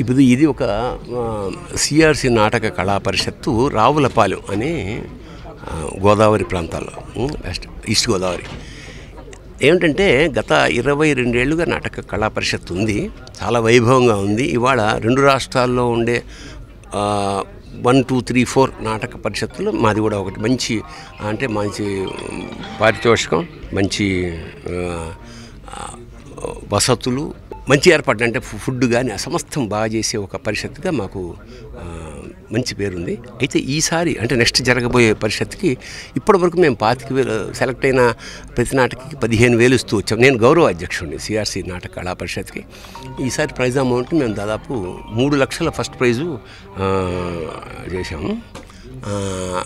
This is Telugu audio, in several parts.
ఇప్పుడు ఇది ఒక సిఆర్సి నాటక కళా పరిషత్తు రావులపాలెం అనే ఆ, గోదావరి ప్రాంతాల్లో ఉం, వెస్ట్ ఈస్ట్ గోదావరి ఏమిటంటే గత ఇరవై రెండేళ్లుగా నాటక కళా పరిషత్ ఉంది చాలా వైభవంగా ఉంది ఇవాళ రెండు రాష్ట్రాల్లో ఉండే వన్ టూ త్రీ ఫోర్ నాటక పరిషత్తులో మాది కూడా ఒకటి మంచి అంటే మంచి ఉమ్, పారితోషికం మంచి ఆ, ఆ, వసతులు మంచి ఏర్పాట్లు అంటే ఫు- ఫుడ్ కానీ సమస్తం బాగా చేసే ఒక పరిషత్తుగా మాకు ఆ, మంచి పేరుంది అయితే ఈసారి అంటే నెక్స్ట్ జరగబోయే పరిషత్కి ఇప్పటివరకు మేము పాతిక వేలు సెలెక్ట్ అయిన ప్రతి నాటకకి పదిహేను వేలు ఇస్తూ వచ్చాం నేను గౌరవ అధ్యక్షుడిని సిఆర్సి నాటక కళా పరిషత్కి ఈసారి ప్రైజ్ అమౌంట్ మేము దాదాపు మూడు లక్షల ఫస్ట్ ప్రైజు ఆ, చేశాము ఆ,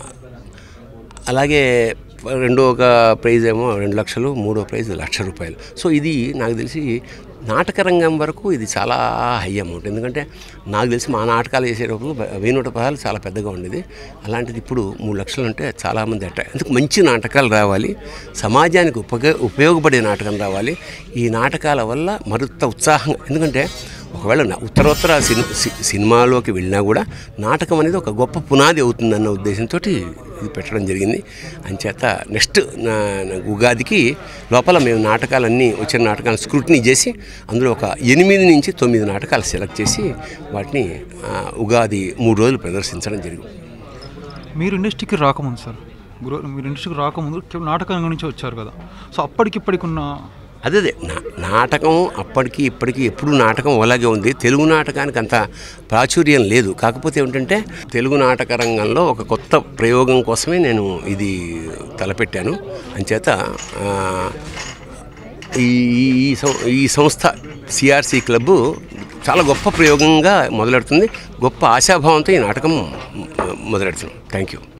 అలాగే రెండో ఒక ప్రైజ్ ఏమో రెండు లక్షలు మూడో ప్రైజ్ లక్ష రూపాయలు సో ఇది నాకు తెలిసి నాటక రంగం వరకు ఇది చాలా హై అమౌంట్ ఎందుకంటే నాకు తెలిసి మా నాటకాలు చేసేటప్పుడు వెయ్యి నూట పదాలు చాలా పెద్దగా ఉండేది అలాంటిది ఇప్పుడు మూడు లక్షలు అంటే చాలామంది అట్ట ఎందుకు మంచి నాటకాలు రావాలి సమాజానికి ఉపయోగ ఉపయోగపడే నాటకం రావాలి ఈ నాటకాల వల్ల మరింత ఉత్సాహంగా ఎందుకంటే ఒకవేళ నా ఉత్తరోత్తర సిని సి- సినిమాలోకి వెళ్ళినా కూడా నాటకం అనేది ఒక గొప్ప పునాది అవుతుందన్న ఉద్దేశంతో ఇది పెట్టడం జరిగింది అంచేత నెక్స్ట్ నా నా ఉగాదికి లోపల మేము నాటకాలన్నీ వచ్చిన నాటకాలను స్క్రూటినీ చేసి అందులో ఒక ఎనిమిది నుంచి తొమ్మిది నాటకాలు సెలెక్ట్ చేసి వాటిని ఆ, ఉగాది మూడు రోజులు ప్రదర్శించడం జరిగింది మీరు ఇండస్ట్రీకి రాకముందు సార్ గురు మీరు ఇండస్ట్రీకి రాకముందు కేవలం నాటకం నుంచి వచ్చారు కదా సో అప్పటికిప్పటికి ఉన్న అదే అదే నా నాటకం అప్పటికి ఇప్పటికి ఎప్పుడు నాటకం అలాగే ఉంది తెలుగు నాటకానికి అంత ప్రాచుర్యం లేదు కాకపోతే ఏమిటంటే తెలుగు నాటక రంగంలో ఒక కొత్త ప్రయోగం కోసమే నేను ఇది తలపెట్టాను అంచేత ఆ, ఈ ఈ- ఈ సం- ఈ సంస్థ సిఆర్సి క్లబ్ చాలా గొప్ప ప్రయోగంగా మొదలెడుతుంది గొప్ప ఆశాభావంతో ఈ నాటకం మొదలెడుతున్నాం థ్యాంక్ యూ